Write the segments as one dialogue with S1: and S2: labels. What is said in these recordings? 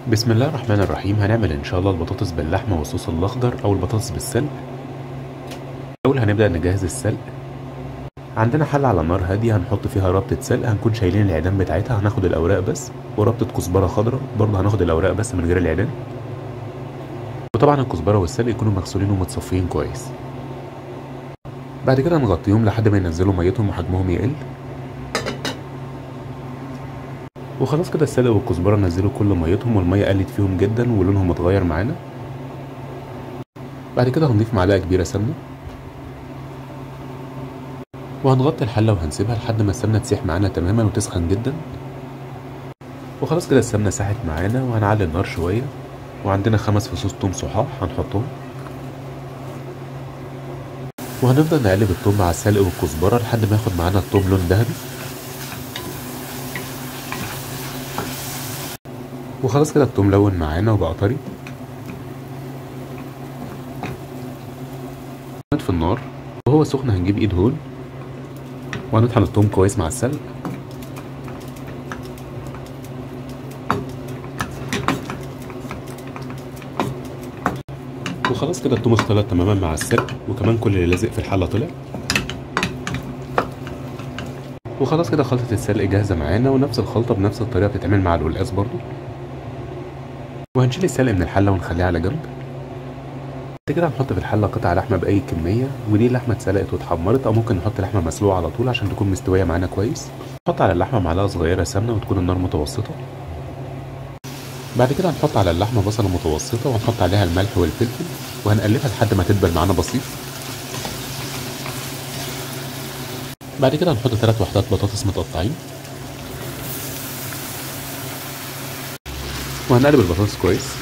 S1: بسم الله الرحمن الرحيم هنعمل ان شاء الله البطاطس باللحمه والصوص الاخضر او البطاطس بالسلق الاول هنبدا نجهز السلق عندنا حله على نار هاديه هنحط فيها ربطه سلق هنكون شايلين العيدان بتاعتها هناخد الاوراق بس وربطه كزبره خضراء برضه هناخد الاوراق بس من غير العيدان وطبعا الكزبره والسلق يكونوا مغسولين ومتصفيين كويس بعد كده نغطيهم لحد ما ينزلوا ميتهم وحجمهم يقل وخلاص كده السلق والكزبره نزلوا كل ميتهم والميه قلت فيهم جدا ولونهم اتغير معانا بعد كده هنضيف معلقه كبيره سمنه وهنغطي الحله وهنسيبها لحد ما السمنه تسيح معانا تماما وتسخن جدا وخلاص كده السمنه ساحت معانا وهنعلي النار شويه وعندنا خمس فصوص توم صحاح هنحطهم وهنفضل نقلب التوم مع السلق والكزبره لحد ما ياخد معانا التوم لون ذهبي وخلاص كده التوم لون معانا وبقى طري في النار وهو سخن هنجيب ايد هون وهنطحن التوم كويس مع السلق وخلاص كده التوم اختلط تماما مع السلق وكمان كل اللي لازق في الحله طلع وخلاص كده خلطة السلق جاهزة معانا ونفس الخلطة بنفس الطريقة بتتعمل مع القلقاس برضو وهنشيل السلق من الحلة ونخليها على جنب بعد كده هنحط في الحلة قطع لحمة بأي كمية ودي لحمة اتسلقت واتحمرت أو ممكن نحط لحمة مسلوقة على طول عشان تكون مستوية معانا كويس نحط على اللحمة معلقة صغيرة سمنة وتكون النار متوسطة بعد كده هنحط على اللحمة بصلة متوسطة وهنحط عليها الملح والفلفل وهنقلبها لحد ما تدبل معانا بسيط بعد كده هنحط ثلاث وحدات بطاطس متقطعين وهنقلب البطاطس كويس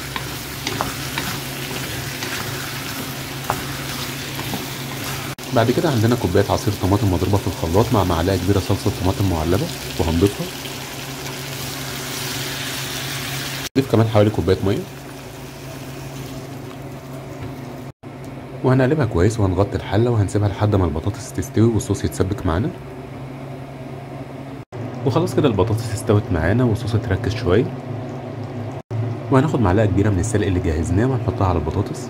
S1: بعد كده عندنا كوبايه عصير طماطم مضروبه في الخلاط مع معلقه كبيره صلصه طماطم معلبه وهنضيفها نضيف كمان حوالي كوبايه ميه وهنقلبها كويس وهنغطي الحله وهنسيبها لحد ما البطاطس تستوي والصوص يتسبك معانا وخلاص كده البطاطس استوت معانا والصوص اتركز شويه وهناخد معلقه كبيره من السلق اللي جهزناه وهنحطها على البطاطس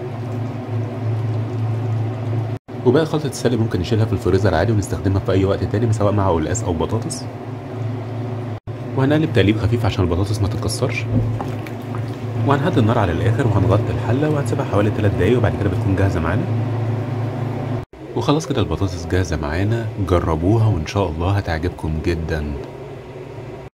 S1: وباقي خلطة السلق ممكن نشيلها في الفريزر عادي ونستخدمها في أي وقت تاني سواء مع قلقاس أو بطاطس وهنقلب تقليب خفيف عشان البطاطس ما تتكسرش وهنهدي النار على الآخر وهنغطي الحلة وهنسيبها حوالي 3 دقايق وبعد كده بتكون جاهزة معانا وخلاص كده البطاطس جاهزة معانا جربوها وإن شاء الله هتعجبكم جدا